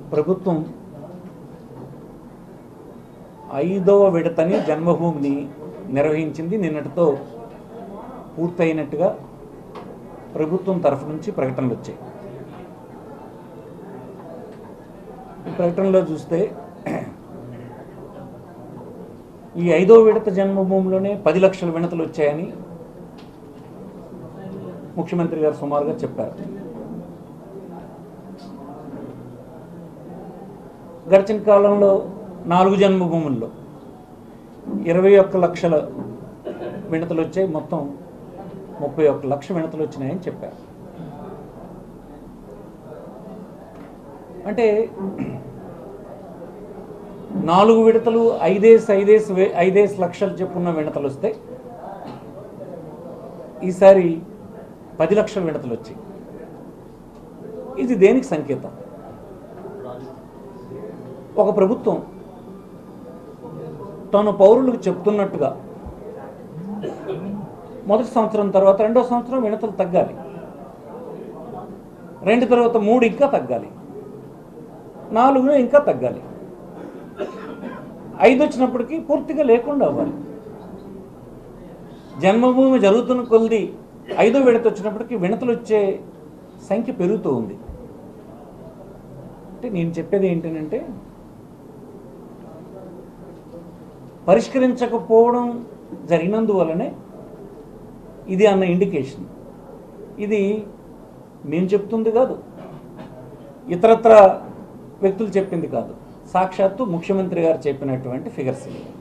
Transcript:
ప్రభుత్వం ఐదవ విడతని జన్మభూమిని నిర్వహించింది నిన్నటితో పూర్తయినట్టుగా ప్రభుత్వం తరఫు నుంచి ప్రకటనలు వచ్చాయి ఈ ప్రకటనలో చూస్తే ఈ ఐదో విడత జన్మభూమిలోనే పది లక్షల వినతులు వచ్చాయని ముఖ్యమంత్రి గారు సుమారుగా చెప్పారు గడిచిన కాలంలో నాలుగు జన్మభూముల్లో ఇరవై ఒక్క లక్షల వినతులు వచ్చాయి మొత్తం ముప్పై ఒక్క లక్ష వినతులు వచ్చినాయని చెప్పారు అంటే నాలుగు విడతలు ఐదేసి ఐదేసి వే- ఐదేసి లక్షలు చెప్పున్న విడతలు వస్తే ఈసారి పది లక్షల విడతలు వచ్చాయి ఇది దేనికి సంకేతం ఒక ప్రభుత్వం తన పౌరులకు చెప్తున్నట్టుగా మొదటి సంవత్సరం తర్వాత రెండో సంవత్సరం విడతలు తగ్గాలి రెండు తర్వాత మూడు ఇంకా తగ్గాలి నాలుగు ఇంకా తగ్గాలి ఐదు వచ్చినప్పటికీ పూర్తిగా లేకుండా అవ్వాలి జన్మభూమి జరుగుతున్న కొద్ది ఐదో విడత వచ్చినప్పటికీ విడతలు వచ్చే సంఖ్య పెరుగుతూ ఉంది అంటే నేను చెప్పేది ఏంటంటే పరిష్కరించకపోవడం జరిగినందువలనే ఇది అన్న ఇండికేషన్ ఇది మేము చెప్తుంది కాదు ఇతరత్ర వ్యక్తులు చెప్పింది కాదు సాక్షాత్తు ముఖ్యమంత్రి గారు చెప్పినటువంటి ఫిగర్స్ ఇవి